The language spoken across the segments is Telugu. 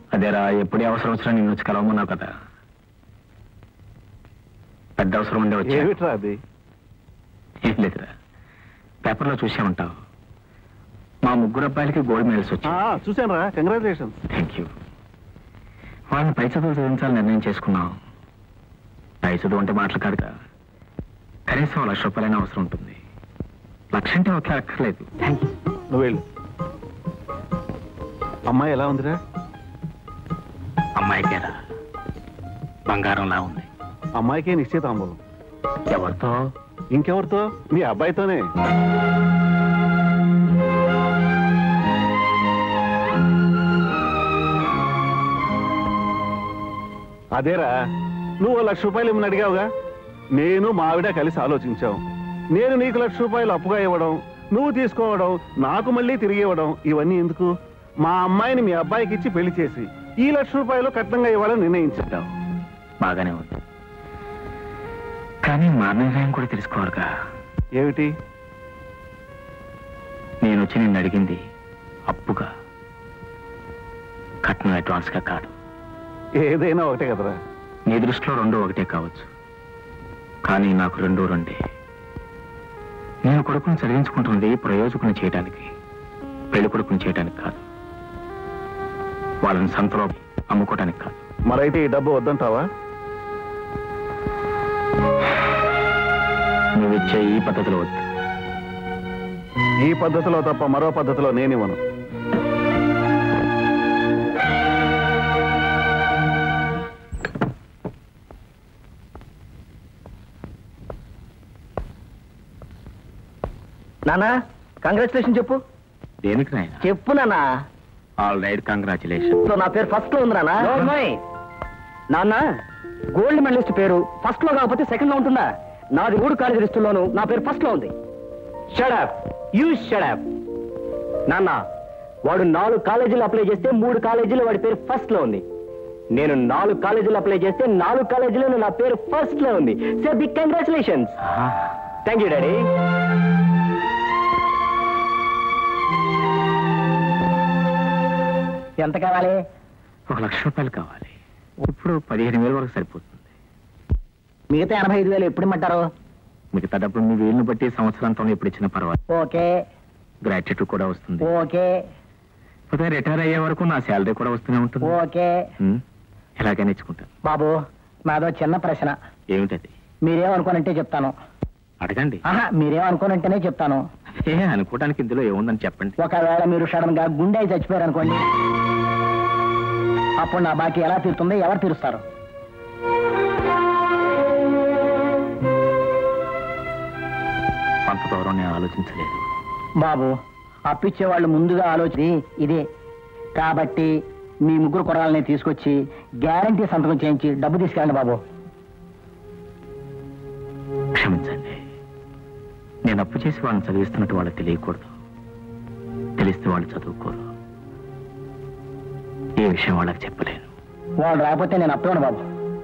అదేరా ఎప్పుడే అవసరం వచ్చినా నిన్ను వచ్చి కలవమన్నావు కదా పెద్ద అవసరం ఉండే వచ్చా ఏమిట్రా అది ఏం లేదురా పేపర్లో చూసే ఉంటావు మా ముగ్గురు అబ్బాయిలకి గోల్డ్ మెడల్స్ వచ్చాయి చూశాను రా కంగ్రాచులేషన్స్ థ్యాంక్ యూ వాళ్ళని పై చదువు చదివించాలని నిర్ణయం చేసుకున్నాం పై చదువు అంటే మాటలు కాదు కదా కనీసం ఓ లక్ష రూపాయలైనా అవసరం ఉంటుంది లక్ష అంటే ఒకే అక్కర్లేదు థ్యాంక్ యూ నువ్వు వెళ్ళు అమ్మాయి ఎలా ఉందిరా అమ్మాయికి ఎలా బంగారంలా ఉంది అమ్మాయికే నిశ్చితాంబూలం ఎవరితో ఇంకెవరితో మీ అబ్బాయితోనే అదేరా నువ్వు ఓ లక్ష రూపాయలు ఇమ్మని అడిగావుగా నేను మా ఆవిడ కలిసి ఆలోచించాం నేను నీకు లక్ష రూపాయలు అప్పుగా ఇవ్వడం నువ్వు తీసుకోవడం నాకు మళ్ళీ తిరిగి ఇవ్వడం ఇవన్నీ ఎందుకు మా అమ్మాయిని మీ అబ్బాయికి ఇచ్చి పెళ్లి చేసి ఈ లక్ష రూపాయలు కట్నంగా ఇవ్వాలని నిర్ణయించాం బాగానే ఉంది కానీ మా నిర్ణయం కూడా తెలుసుకోవాలిగా ఏమిటి నేను వచ్చి నిన్ను అడిగింది అప్పుగా కట్నం అడ్వాన్స్గా కాదు ఏదైనా ఒకటే కదరా నీ దృష్టిలో రెండు ఒకటే కావచ్చు కానీ నాకు రెండు రెండే నేను కొడుకుని చదివించుకుంటున్నది ప్రయోజకుని చేయడానికి పెళ్లి కొడుకుని చేయడానికి కాదు వాళ్ళని సంతలో అమ్ముకోవడానికి కాదు మరైతే ఈ డబ్బు వద్దంటావా నువ్వు ఇచ్చే ఈ పద్ధతిలో వద్దు ఈ పద్ధతిలో తప్ప మరో పద్ధతిలో నేనివ్వను నానా కంగ్రాచులేషన్ చెప్పు దేనికి నాయన చెప్పు నానా ఆల్ రైట్ కంగ్రాచులేషన్ సో నా పేరు ఫస్ట్ లో ఉంది నానా నాన్న గోల్డ్ మెడలిస్ట్ పేరు ఫస్ట్ లో కాకపోతే సెకండ్ లో ఉంటుందా నాది మూడు కాలేజీ లిస్టుల్లోనూ నా పేరు ఫస్ట్ లో ఉంది షడప్ యూ షడప్ నాన్న వాడు నాలుగు కాలేజీలు అప్లై చేస్తే మూడు కాలేజీలు వాడి పేరు ఫస్ట్ లో ఉంది నేను నాలుగు కాలేజీలు అప్లై చేస్తే నాలుగు కాలేజీలో నా పేరు ఫస్ట్ లో ఉంది so big congratulations thank you daddy ఎంత కావాలి ఒక లక్ష రూపాయలు కావాలి ఇప్పుడు పదిహేను వేల వరకు సరిపోతుంది మిగతా ఎనభై ఐదు వేలు ఎప్పుడు ఇమ్మంటారు మిగతా డబ్బులు మీ వీలుని బట్టి సంవత్సరాంతంలో ఎప్పుడు ఇచ్చినా పర్వాలేదు ఓకే గ్రాట్యుటీ కూడా వస్తుంది ఓకే పోతే రిటైర్ అయ్యే వరకు నా శాలరీ కూడా వస్తూనే ఉంటుంది ఓకే ఉం? ఎలాగైనా ఇచ్చుకుంటాను బాబు నాదో చిన్న ప్రశ్న ఏమిటది మీరేమనుకోనంటే చెప్తాను అడగండి ఆహా మీరేమనుకోనంటేనే చెప్తాను ఏ అనుకోవడానికి ఇందులో ఏముందని చెప్పండి ఒకవేళ మీరు సడన్ గా గుండె అయి చచ్చిపోయారు అనుకోండి అప్పుడు నా బాకీ ఎలా తీరుతుందో ఎవరు తీరుస్తారు అంత దూరం నేను ఆలోచించలేదు బాబు అప్పిచ్చే వాళ్ళు ముందుగా ఆలోచన ఇదే కాబట్టి మీ ముగ్గురు కొడాలని తీసుకొచ్చి గ్యారంటీ సంతకం చేయించి డబ్బు తీసుకెళ్ళండి బాబు క్షమించండి నేను అప్పు చేసి వాళ్ళని చదివిస్తున్నట్టు వాళ్ళకి తెలియకూడదు తెలిస్తే వాళ్ళు చదువుకోరు ఈ విషయం వాళ్ళకి చెప్పలేను వాళ్ళు రాకపోతే నేను అప్పను బాబు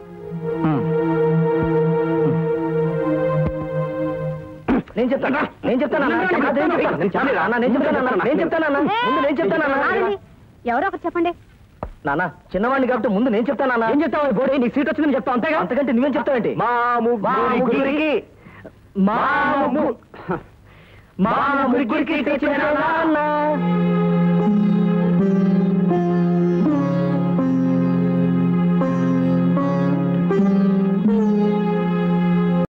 నేను చెప్తాను నేను చెప్తాను అన్న. నేను చెప్తాను. నేను చెప్తాను అన్న. నేను చెప్తాను అన్న. నేను చెప్తాను అన్న. ముందు నేను చెప్తాను అన్న. ఆగండి. ఎవరో ఒకటి చెప్పండి నాన్న చిన్నవాడిని కాబట్టి ముందు నేను చెప్తాను అన్న ఏం చెప్తావు బోడి నీకు సీట్ వచ్చిందని చెప్తావు అంతేగా అంతకంటే నువ్వేం చెప్తావేంటి మా ముగ్గురికి మా ము- మా ముగ్గురికి సీట్ వచ్చింది నాన్న